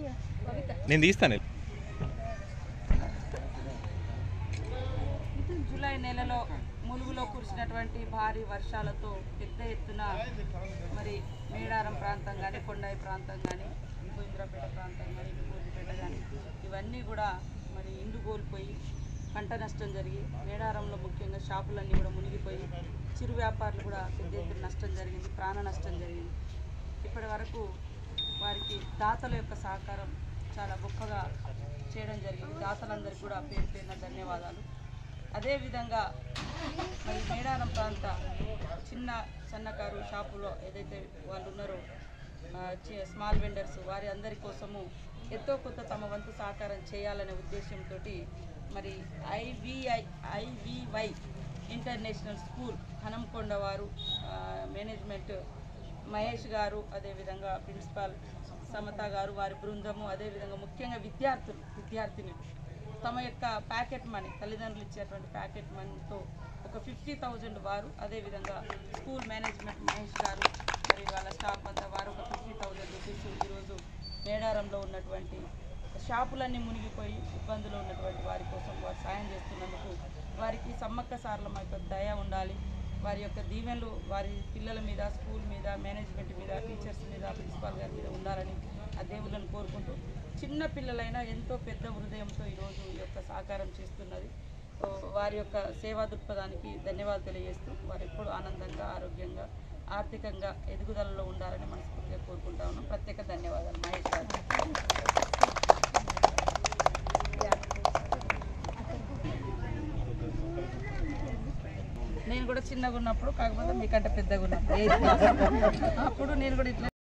నేను తీస్తాను జూలై నెలలో ములుగులో కురిసినటువంటి భారీ వర్షాలతో పెద్ద ఎత్తున మరి మేడారం ప్రాంతం కానీ కొండాయి ప్రాంతం కానీ గోవింద్రపేట ప్రాంతం కానీ గోవిందపేట కానీ ఇవన్నీ కూడా మరి ఇండ్లు కోల్పోయి పంట నష్టం జరిగి మేడారంలో ముఖ్యంగా షాపులన్నీ కూడా మునిగిపోయి చిరు వ్యాపారులు కూడా పెద్ద ఎత్తున నష్టం జరిగింది ప్రాణ నష్టం జరిగింది ఇప్పటి వరకు వారికి దాతల యొక్క సహకారం చాలా గొప్పగా చేయడం జరిగింది దాతలందరికీ కూడా పేరు పేరున ధన్యవాదాలు అదేవిధంగా మరి మేడారం ప్రాంత చిన్న సన్నకారు షాపులో ఏదైతే వాళ్ళు ఉన్నారో ఆ, చి- స్మాల్ వెండర్స్ వారి అందరి కోసము ఎంతో కొంత తమ వంతు సహకారం చేయాలనే ఉద్దేశంతో మరి IVI IVY international school Hanamkonda వారు ఆ, మేనేజ్మెంట్ మహేష్ గారు అదేవిధంగా ప్రిన్సిపాల్ సమత గారు వారి బృందము అదేవిధంగా ముఖ్యంగా విద్యార్థులు విద్యార్థినులు తమ యొక్క ప్యాకెట్ మనీ తల్లిదండ్రులు ఇచ్చేటువంటి ప్యాకెట్ మనీతో ఒక ఫిఫ్టీ థౌజండ్ వారు అదేవిధంగా స్కూల్ మేనేజ్మెంట్ మహేష్ గారు మరి వాళ్ళ స్టాఫ్ అంతా వారు ఒక ఫిఫ్టీ థౌజండ్ రూపీస్ ఈరోజు మేడారంలో ఉన్నటువంటి షాపులన్నీ మునిగిపోయి ఇబ్బందులు ఉన్నటువంటి వారి కోసం వారు సాయం చేస్తున్నందుకు వారికి సమ్మక్క సార్ల యొక్క దయ ఉండాలి వారి యొక్క దీవెనలు వారి పిల్లల మీద స్కూల్ మీద మేనేజ్మెంట్ మీద టీచర్స్ మీద ప్రిన్సిపాల్ గారి మీద ఉండాలని ఆ దేవుళ్ళని కోరుకుంటూ చిన్న పిల్లలైనా ఎంతో పెద్ద హృదయంతో ఈరోజు ఈ యొక్క సహకారం చేస్తున్నది సో వారి యొక్క సేవా దృక్పథానికి ధన్యవాదాలు తెలియజేస్తూ వారు ఎప్పుడు ఆనందంగా ఆరోగ్యంగా ఆర్థికంగా ఎదుగుదలలో ఉండాలని మనస్ఫూర్తిగా కోరుకుంటా ఉన్నాం ప్రత్యేక ధన్యవాదాలు మహేష్ గారు నేను కూడా చిన్నగా ఉన్నప్పుడు కాకపోతే మీకంటే పెద్దగా ఉన్నప్పుడు ఎయిత్ క్లాస్. అప్పుడు నేను కూడా ఇట్లా